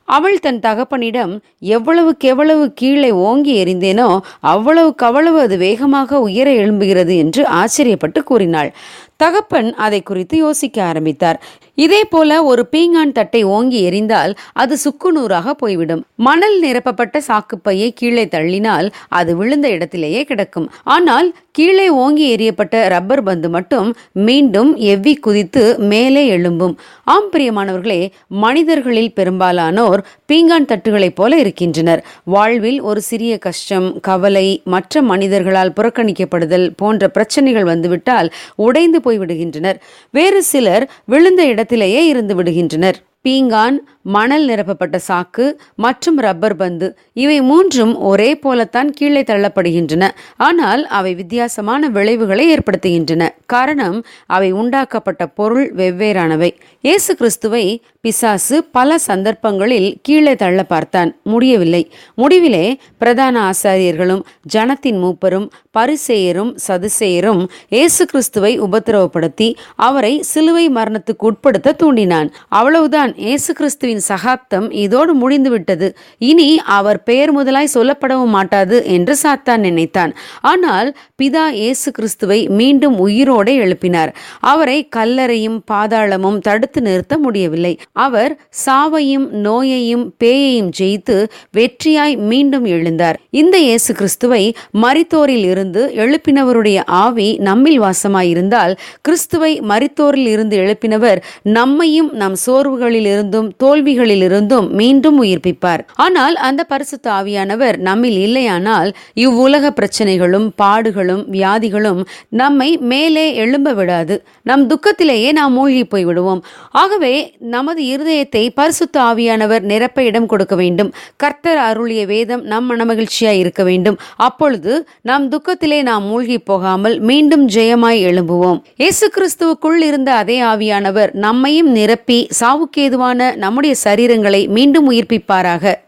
அவள் தன் தகப்பனிடம் எவ்வளவுக்கு எவ்வளவு கீழே ஓங்கி எறிந்தேனோ அவ்வளவுக்கு அவ்வளவு அது வேகமாக உயர எழும்புகிறது என்று ஆச்சரியப்பட்டு கூறினாள் தகப்பன் அதை குறித்து யோசிக்க ஆரம்பித்தார் இதே போல ஒரு பீங்கான் தட்டை ஓங்கி எறிந்தால் அது சுக்குநூறாக போய்விடும் மணல் நிரப்பப்பட்ட சாக்குப்பையை கீழே தள்ளினால் அது விழுந்த இடத்திலேயே கிடக்கும் ஆனால் கீழே ஓங்கி எறியப்பட்ட ரப்பர் பந்து மட்டும் மீண்டும் எவ்வி குதித்து மேலே எழும்பும் ஆம் பிரியமானவர்களே மனிதர்களில் பெரும்பாலானோர் பீங்கான் தட்டுகளைப் போல இருக்கின்றனர் வாழ்வில் ஒரு சிறிய கஷ்டம் கவலை மற்ற மனிதர்களால் புறக்கணிக்கப்படுதல் போன்ற பிரச்சனைகள் வந்துவிட்டால் உடைந்து போய்விடுகின்றனர் வேறு சிலர் விழுந்த இடத்திலேயே இருந்து விடுகின்றனர் பீங்கான் மணல் நிரப்பப்பட்ட சாக்கு மற்றும் ரப்பர் பந்து இவை மூன்றும் ஒரே போலத்தான் கீழே தள்ளப்படுகின்றன ஆனால் அவை வித்தியாசமான விளைவுகளை ஏற்படுத்துகின்றன காரணம் அவை உண்டாக்கப்பட்ட பொருள் வெவ்வேறானவை இயேசு கிறிஸ்துவை பிசாசு பல சந்தர்ப்பங்களில் கீழே தள்ள பார்த்தான் முடியவில்லை முடிவிலே பிரதான ஆசாரியர்களும் ஜனத்தின் மூப்பரும் பரிசேயரும் சதுசேயரும் இயேசு கிறிஸ்துவை உபத்திரவப்படுத்தி அவரை சிலுவை மரணத்துக்கு உட்படுத்த தூண்டினான் அவ்வளவுதான் இயேசு கிறிஸ்துவின் சகாப்தம் இதோடு முடிந்துவிட்டது இனி அவர் பெயர் முதலாய் சொல்லப்படவும் மாட்டாது என்று சாத்தான் நினைத்தான் ஆனால் பிதா இயேசு கிறிஸ்துவை மீண்டும் உயிரோടെ எழுப்பினார் அவரை கல்லறையும் பாதாளமும் தடுத்து நிறுத்த முடியவில்லை அவர் சாவையும் நோயையும் பேயையும் ஜெயித்து வெற்றியாய் மீண்டும் எழுந்தார் இந்த இயேசு கிறிஸ்துவை மரித்தோரில் இருந்து எழுப்பினவருடைய ஆவி நம்மில் வாசமாயிருந்தால் கிறிஸ்துவை மரித்தோரில் இருந்து எழுப்பினவர் நம்மையும் நம் சோர்வுகளில் இருந்தும் தோல்விகளில் இருந்தும் மீண்டும் உயிர்ப்பிப்பார் ஆனால் அந்த பரிசுத்த ஆவியானவர் நம்மில் இல்லையானால் இவ்வுலக பிரச்சனைகளும் பாடுகளும் வியாதிகளும் நம்மை மேலே எழும்ப விடாது நம் துக்கத்திலேயே நாம் மூழ்கி போய் விடுவோம் ஆகவே நமது இருதயத்தை பரிசுத்த ஆவியானவர் நிரப்ப இடம் கொடுக்க வேண்டும் கர்த்தர் அருளிய வேதம் நம் மனமகிழ்ச்சியாய் இருக்க வேண்டும் அப்பொழுது நம் துக்கத்திலே நாம் மூழ்கி போகாமல் மீண்டும் ஜெயமாய் எழும்புவோம் இயேசு கிறிஸ்துவுக்குள் இருந்த அதே ஆவியானவர் நம்மையும் நிரப்பி சாவுக்கேதுவான நம்முடைய சரீரங்களை மீண்டும் உயிர்ப்பிப்பாராக